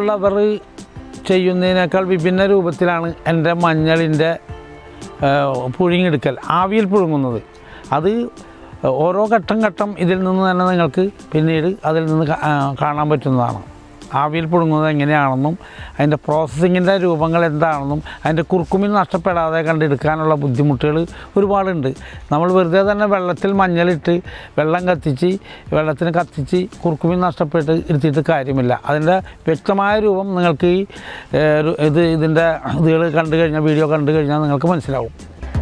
മറ്റുള്ളവർ ചെയ്യുന്നതിനേക്കാൾ വിഭിന്ന രൂപത്തിലാണ് എൻ്റെ മഞ്ഞളിൻ്റെ പുഴുങ്ങിയെടുക്കൽ ആവിയിൽ പുഴുങ്ങുന്നത് അത് ഓരോ ഘട്ടം ഘട്ടം ഇതിൽ നിന്ന് തന്നെ നിങ്ങൾക്ക് പിന്നീട് അതിൽ നിന്ന് കാ- ആ, കാണാൻ പറ്റുന്നതാണ് ആവിയിൽ പുഴുങ്ങുന്നത് എങ്ങനെയാണെന്നും അതിൻ്റെ പ്രോസസ്സിങ്ങിൻ്റെ രൂപങ്ങൾ എന്താണെന്നും അതിൻ്റെ കുറുക്കുമിൽ നഷ്ടപ്പെടാതെ കണ്ടെടുക്കാനുള്ള ബുദ്ധിമുട്ടുകൾ ഒരുപാടുണ്ട് നമ്മൾ വെറുതെ തന്നെ വെള്ളത്തിൽ മഞ്ഞളിട്ട് വെള്ളം കത്തിച്ച് വെള്ളത്തിന് കത്തിച്ച് കുറുക്കുമിൽ നഷ്ടപ്പെട്ട് ഇരുത്തിയിട്ട് കാര്യമില്ല അതിൻ്റെ വ്യക്തമായ രൂപം നിങ്ങൾക്ക് ഈ ഏഹ്, ഒരു ഇത് ഇതിൻ്റെ ഇതുകൾ കണ്ടു കഴിഞ്ഞാൽ വീഡിയോ കണ്ടു കഴിഞ്ഞാൽ നിങ്ങൾക്ക് മനസ്സിലാവും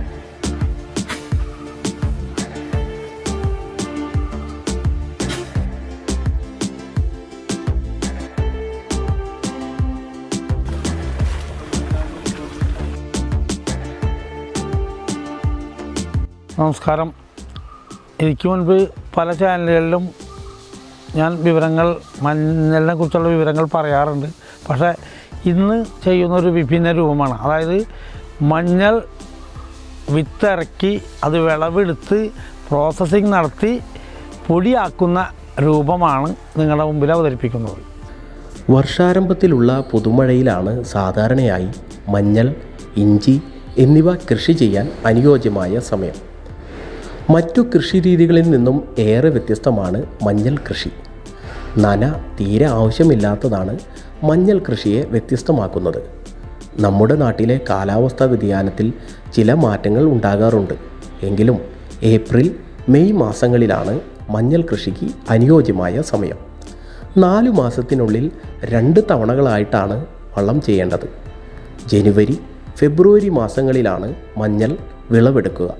നമസ്കാരം എനിക്ക് മുൻപ് പല ചാനലുകളിലും ഞാൻ വിവരങ്ങൾ മഞ്ഞളിനെ കുറിച്ചുള്ള വിവരങ്ങൾ പറയാറുണ്ട് പക്ഷേ ഇന്ന് ചെയ്യുന്ന ഒരു വിഭിന്ന രൂപമാണ് അതായത് മഞ്ഞൾ വിത്തിറക്കി അത് വിളവെടുത്ത് പ്രോസസ്സിങ് നടത്തി പൊടിയാക്കുന്ന രൂപമാണ് നിങ്ങളുടെ മുമ്പിൽ അവതരിപ്പിക്കുന്നത് വർഷാരംഭത്തിലുള്ള പുതുമഴയിലാണ് സാധാരണയായി മഞ്ഞൾ ഇഞ്ചി എന്നിവ കൃഷി ചെയ്യാൻ അനുയോജ്യമായ സമയം മറ്റു കൃഷിരീതികളിൽ നിന്നും ഏറെ വ്യത്യസ്തമാണ് മഞ്ഞൾ കൃഷി നന തീരെ ആവശ്യമില്ലാത്തതാണ് മഞ്ഞൾ കൃഷിയെ വ്യത്യസ്തമാക്കുന്നത് നമ്മുടെ നാട്ടിലെ കാലാവസ്ഥാ വ്യതിയാനത്തിൽ ചില മാറ്റങ്ങൾ ഉണ്ടാകാറുണ്ട് എങ്കിലും ഏപ്രിൽ മെയ് മാസങ്ങളിലാണ് മഞ്ഞൾ കൃഷിക്ക് അനുയോജ്യമായ സമയം നാല് മാസത്തിനുള്ളിൽ രണ്ട് തവണകളായിട്ടാണ് വള്ളം ചെയ്യേണ്ടത് ജനുവരി ഫെബ്രുവരി മാസങ്ങളിലാണ് മഞ്ഞൾ വിളവെടുക്കുക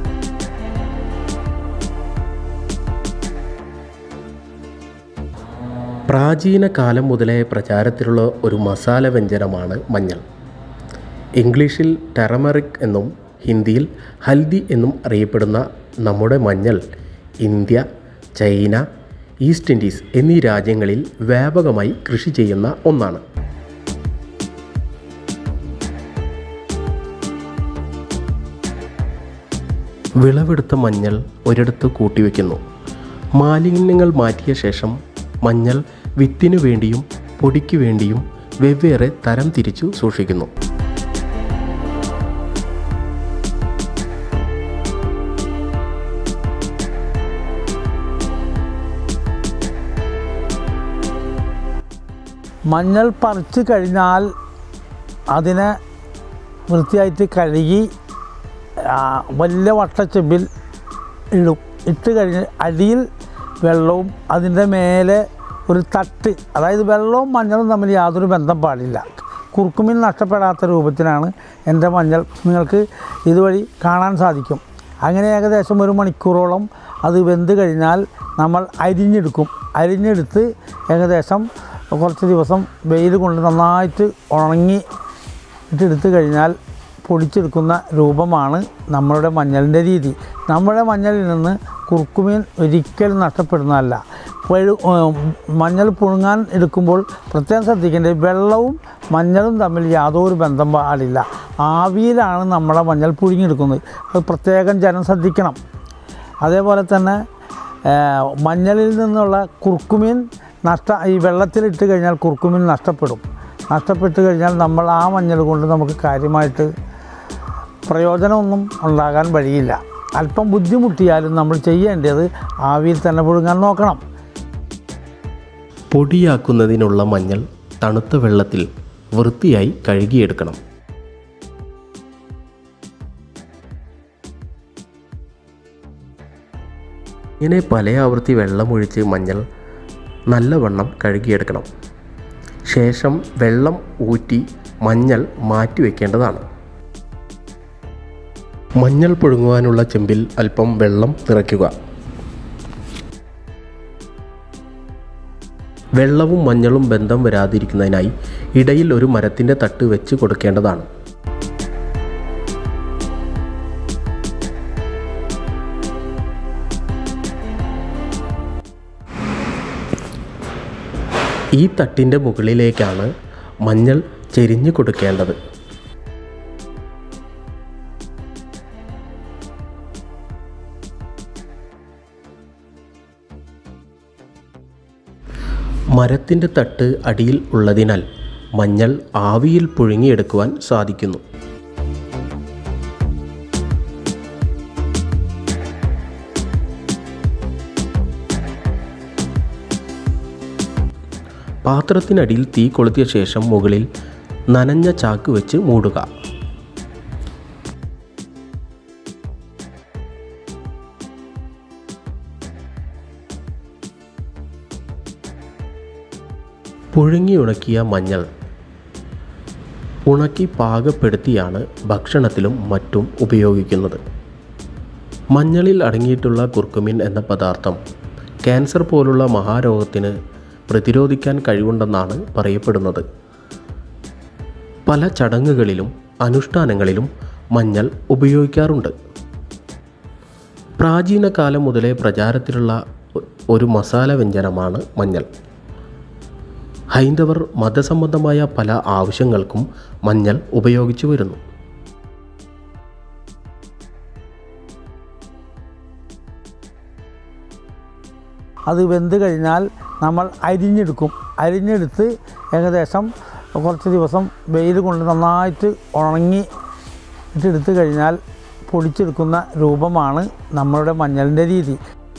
പ്രാചീന കാലം മുതലേ പ്രചാരത്തിലുള്ള ഒരു മസാല വ്യഞ്ജനമാണ് മഞ്ഞൾ ഇംഗ്ലീഷിൽ ടെറമറിക് എന്നും ഹിന്ദിയിൽ ഹൽദി എന്നും അറിയപ്പെടുന്ന നമ്മുടെ മഞ്ഞൾ ഇന്ത്യ ചൈന ഈസ്റ്റ് ഇൻഡീസ് എന്നീ രാജ്യങ്ങളിൽ വ്യാപകമായി കൃഷി ചെയ്യുന്ന ഒന്നാണ് വിളവെടുത്ത മഞ്ഞൾ ഒരിടത്ത് കൂട്ടിവെക്കുന്നു മാലിന്യങ്ങൾ മാറ്റിയ ശേഷം മഞ്ഞൾ വിത്തിനു വേണ്ടിയും പൊടിക്ക് വേണ്ടിയും വെവ്വേറെ തരം തിരിച്ചു സൂക്ഷിക്കുന്നു മഞ്ഞൾ പറിച്ച് കഴിഞ്ഞാൽ അതിനെ വൃത്തിയായിട്ട് കഴുകി ആ, വലിയ വട്ടച്ചെമ്പിൽ ഇടും ഇട്ട് കഴിഞ്ഞ് അടിയിൽ വെള്ളവും അതിൻ്റെ മേലെ ഒരു തട്ട് അതായത് വെള്ളവും മഞ്ഞളും തമ്മിൽ യാതൊരു ബന്ധം പാടില്ല കുറുക്കുമിൽ നഷ്ടപ്പെടാത്ത രൂപത്തിലാണ് എൻ്റെ മഞ്ഞൾ നിങ്ങൾക്ക് ഇതുവഴി കാണാൻ സാധിക്കും അങ്ങനെ ഏകദേശം ഒരു മണിക്കൂറോളം അത് വെന്ത് കഴിഞ്ഞാൽ നമ്മൾ അരിഞ്ഞെടുക്കും അരിഞ്ഞെടുത്ത് ഏകദേശം കുറച്ച് ദിവസം വെയിൽ കൊണ്ട് നന്നായിട്ട് ഉണങ്ങി ഇട്ടെടുത്ത് കഴിഞ്ഞാൽ പൊടിച്ചെടുക്കുന്ന രൂപമാണ് നമ്മളുടെ മഞ്ഞളിൻ്റെ രീതി നമ്മുടെ മഞ്ഞളിൽ നിന്ന് കുറുക്കുമീൻ ഒരിക്കലും നഷ്ടപ്പെടുന്നതല്ല പഴു ഏഹ് മഞ്ഞൾ പുഴുങ്ങാൻ എടുക്കുമ്പോൾ പ്രത്യേകം ശ്രദ്ധിക്കേണ്ടത് വെള്ളവും മഞ്ഞളും തമ്മിൽ യാതൊരു ബന്ധം പാടില്ല ആവിയിലാണ് നമ്മളെ മഞ്ഞൾ പുഴുങ്ങിയെടുക്കുന്നത് അത് പ്രത്യേകം ജനം ശ്രദ്ധിക്കണം അതേപോലെ തന്നെ ഏഹ് മഞ്ഞളിൽ നിന്നുള്ള കുറുക്കുമീൻ നഷ്ട ഈ വെള്ളത്തിലിട്ട് കഴിഞ്ഞാൽ കുറുക്കുമീൻ നഷ്ടപ്പെടും നഷ്ടപ്പെട്ട് കഴിഞ്ഞാൽ നമ്മൾ ആ മഞ്ഞൾ കൊണ്ട് നമുക്ക് കാര്യമായിട്ട് പ്രയോജനമൊന്നും ഉണ്ടാകാൻ വഴിയില്ല അല്പം ബുദ്ധിമുട്ടിയാലും നമ്മൾ ചെയ്യേണ്ടത് ആവിയിൽ തന്നെ പുഴുങ്ങാൻ നോക്കണം പൊടിയാക്കുന്നതിനുള്ള മഞ്ഞൾ തണുത്ത വെള്ളത്തിൽ വൃത്തിയായി കഴുകിയെടുക്കണം ഇങ്ങനെ പല ആവൃത്തി വെള്ളമൊഴിച്ച് മഞ്ഞൾ നല്ലവണ്ണം കഴുകിയെടുക്കണം ശേഷം വെള്ളം ഊറ്റി മഞ്ഞൾ മാറ്റി വയ്ക്കേണ്ടതാണ് മഞ്ഞൾ പുഴുങ്ങുവാനുള്ള ചെമ്പിൽ അല്പം വെള്ളം നിറയ്ക്കുക വെള്ളവും മഞ്ഞളും ബന്ധം വരാതിരിക്കുന്നതിനായി ഇടയിൽ ഒരു മരത്തിൻ്റെ തട്ട് വെച്ച് കൊടുക്കേണ്ടതാണ് ഈ തട്ടിൻ്റെ മുകളിലേക്കാണ് മഞ്ഞൾ ചെരിഞ്ഞു കൊടുക്കേണ്ടത് മരത്തിൻ്റെ തട്ട് അടിയിൽ ഉള്ളതിനാൽ മഞ്ഞൾ ആവിയിൽ പുഴുങ്ങിയെടുക്കുവാൻ സാധിക്കുന്നു പാത്രത്തിനടിയിൽ തീ കൊളുത്തിയ ശേഷം മുകളിൽ നനഞ്ഞ ചാക്ക് വെച്ച് മൂടുക പുഴുങ്ങി ഉണക്കിയ മഞ്ഞൾ ഉണക്കി പാകപ്പെടുത്തിയാണ് ഭക്ഷണത്തിലും മറ്റും ഉപയോഗിക്കുന്നത് മഞ്ഞളിൽ അടങ്ങിയിട്ടുള്ള കുർക്കുമിൻ എന്ന പദാർത്ഥം ക്യാൻസർ പോലുള്ള മഹാരോഗത്തിന് പ്രതിരോധിക്കാൻ കഴിവുണ്ടെന്നാണ് പറയപ്പെടുന്നത് പല ചടങ്ങുകളിലും അനുഷ്ഠാനങ്ങളിലും മഞ്ഞൾ ഉപയോഗിക്കാറുണ്ട് പ്രാചീന കാലം മുതലേ പ്രചാരത്തിലുള്ള ഒ- ഒരു മസാല വ്യഞ്ജനമാണ് മഞ്ഞൾ ഹൈന്ദവർ മതസംബന്ധമായ പല ആവശ്യങ്ങൾക്കും മഞ്ഞൾ ഉപയോഗിച്ചു വരുന്നു അത് വെന്ത് കഴിഞ്ഞാൽ നമ്മൾ അരിഞ്ഞെടുക്കും അരിഞ്ഞെടുത്ത് ഏകദേശം കുറച്ച് ദിവസം വെയിൽ കൊണ്ട് നന്നായിട്ട് ഉണങ്ങി ഇട്ടെടുത്ത് കഴിഞ്ഞാൽ പൊടിച്ചെടുക്കുന്ന രൂപമാണ് നമ്മളുടെ മഞ്ഞളിൻ്റെ രീതി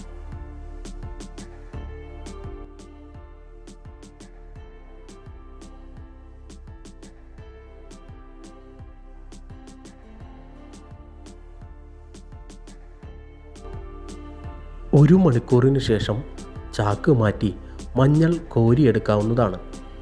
ഒരു മണിക്കൂറിന് ശേഷം ചാക്ക് മാറ്റി മഞ്ഞൾ കോരിയെടുക്കാവുന്നതാണ്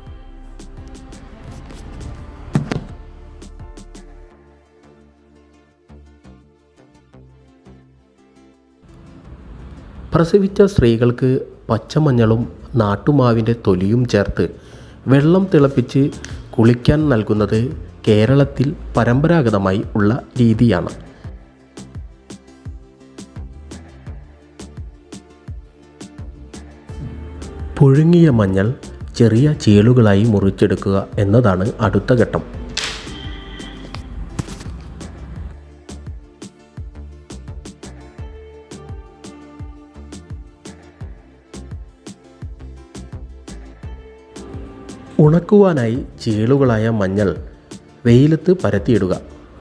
പ്രസവിച്ച സ്ത്രീകൾക്ക് പച്ചമഞ്ഞളും നാട്ടുമാവിൻ്റെ തൊലിയും ചേർത്ത് വെള്ളം തിളപ്പിച്ച് കുളിക്കാൻ നൽകുന്നത് കേരളത്തിൽ പരമ്പരാഗതമായി ഉള്ള രീതിയാണ് പുഴുങ്ങിയ മഞ്ഞൾ ചെറിയ ചീളുകളായി മുറിച്ചെടുക്കുക എന്നതാണ് അടുത്ത ഘട്ടം ഉണക്കുവാനായി ചീളുകളായ മഞ്ഞൾ വെയിലത്ത് പരത്തിയിടുക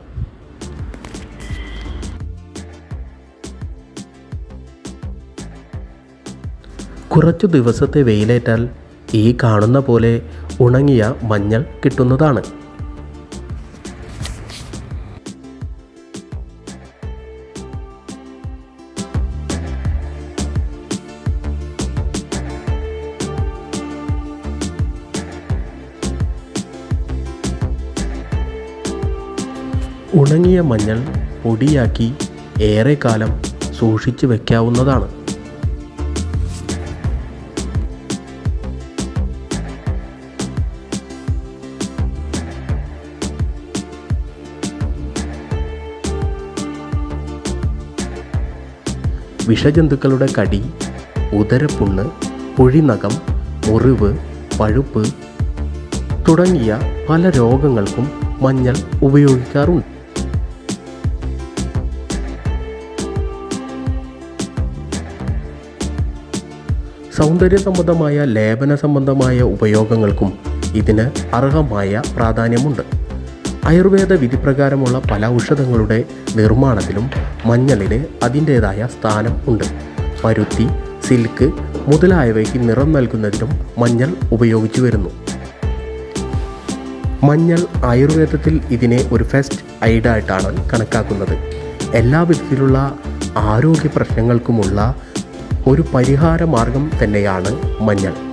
കുറച്ചു ദിവസത്തെ വെയിലേറ്റാൽ ഈ കാണുന്ന പോലെ ഉണങ്ങിയ മഞ്ഞൾ കിട്ടുന്നതാണ് ഉണങ്ങിയ മഞ്ഞൾ പൊടിയാക്കി ഏറെക്കാലം സൂക്ഷിച്ചു വയ്ക്കാവുന്നതാണ് വിഷജന്തുക്കളുടെ കടി ഉദരപ്പുണ്ണ് പൊഴിനകം മുറിവ് പഴുപ്പ് തുടങ്ങിയ പല രോഗങ്ങൾക്കും മഞ്ഞൾ ഉപയോഗിക്കാറുണ്ട് സൗന്ദര്യ സംബന്ധമായ ലേപന സംബന്ധമായ ഉപയോഗങ്ങൾക്കും ഇതിന് അർഹമായ പ്രാധാന്യമുണ്ട് ആയുർവേദ വിധിപ്രകാരമുള്ള പല ഔഷധങ്ങളുടെ നിർമ്മാണത്തിലും മഞ്ഞളിന് അതിൻ്റേതായ സ്ഥാനം ഉണ്ട് പരുത്തി സിൽക്ക് മുതലായവയ്ക്ക് നിറം നൽകുന്നതിനും മഞ്ഞൾ ഉപയോഗിച്ചു വരുന്നു മഞ്ഞൾ ആയുർവേദത്തിൽ ഇതിനെ ഒരു ഫെസ്റ്റ് ഐഡായിട്ടാണ് കണക്കാക്കുന്നത് എല്ലാ വിധത്തിലുള്ള ആരോഗ്യ പ്രശ്നങ്ങൾക്കുമുള്ള ഒരു പരിഹാര മാർഗം തന്നെയാണ് മഞ്ഞൾ